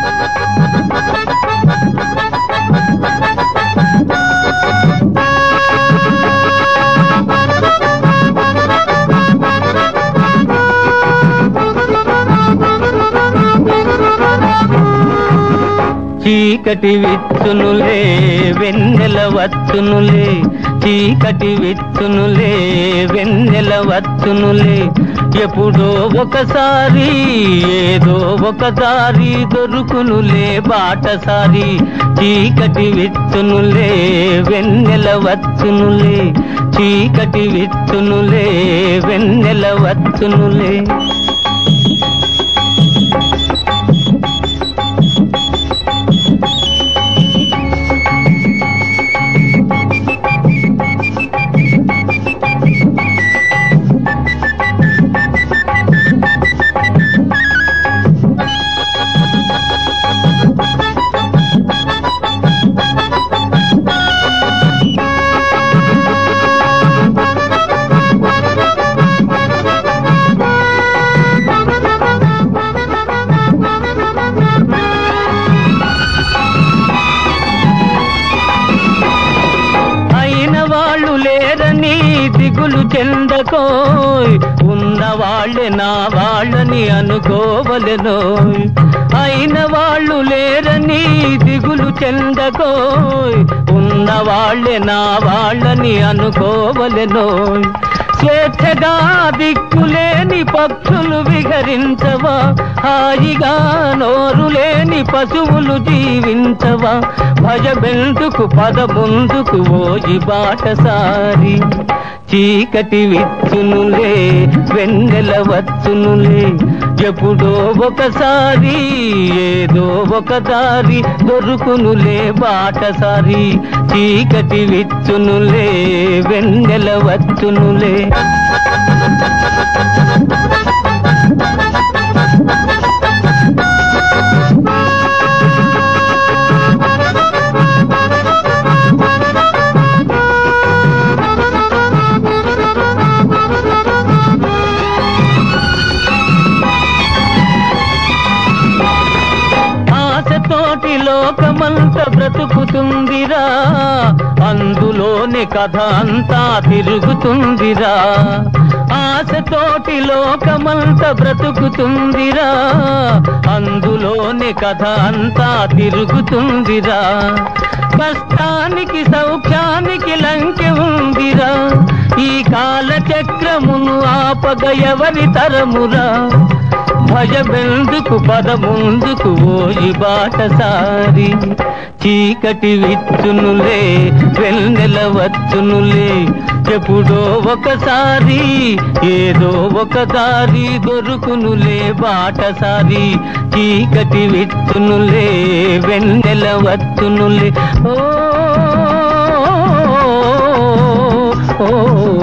చీకటి విచ్చునులే వెన్నెల వచ్చునులే చీకటి విచ్చునులే వెన్నెల వచ్చునులే ఎప్పుడో ఒకసారి ఏదో ఒక దారి దొరుకునులే బాటసారి చీకటి విచ్చునులే వెన్నెల వచ్చునులే చీకటి విచ్చునులే వెన్నెల వచ్చునులే అయిన వాళ్ళు లేరని దిగులు చెందకోయ్ ఉన్న వాళ్ళే నా వాళ్ళని అనుకోవలెనోయ్ అయిన వాళ్ళు లేరని దిగులు చెందకోయ్ ఉన్న వాళ్ళే నా వాళ్ళని అనుకోవలెనోయ్ స్వేచ్ఛగా దిక్కులేని పక్షులు విహరించవా హాయిగా నోరు లేని పశువులు జీవించవా భయబెందుకు పద ముందుకు ఓయి బాటసారి చీకటి విచ్చునులే వెన్నెల వచ్చునులే ఎప్పుడో ఒకసారి ఏదో ఒక దారి దొరుకునులే బాటసారి చీకటి విచ్చునులే వెన్నెల వచ్చునులే ఆశతోటి లోకమంతా బ్రతుకుతుందిరా అందులోని కథ అంతా తిరుగుతుందిరా ఆశతోటి లోకమంతా బ్రతుకుతుందిరా అందులోని కథ అంతా తిరుగుతుందిరా కష్టానికి సౌఖ్యానికి లంకె ఉందిరా ఈ కాల చక్రమును ఆపగ ఎవరి తరమురా భయబెందుకు పద ముందుకు ఓయి బాటసారి చీకటి విచ్చునులే వెన్నెల వచ్చునులే ఎప్పుడో ఒకసారి ఏదో ఒక దారి దొరుకునులే బాటసారి చీకటి విచ్చునులే వెన్నెల వచ్చునులే ఓ ఓ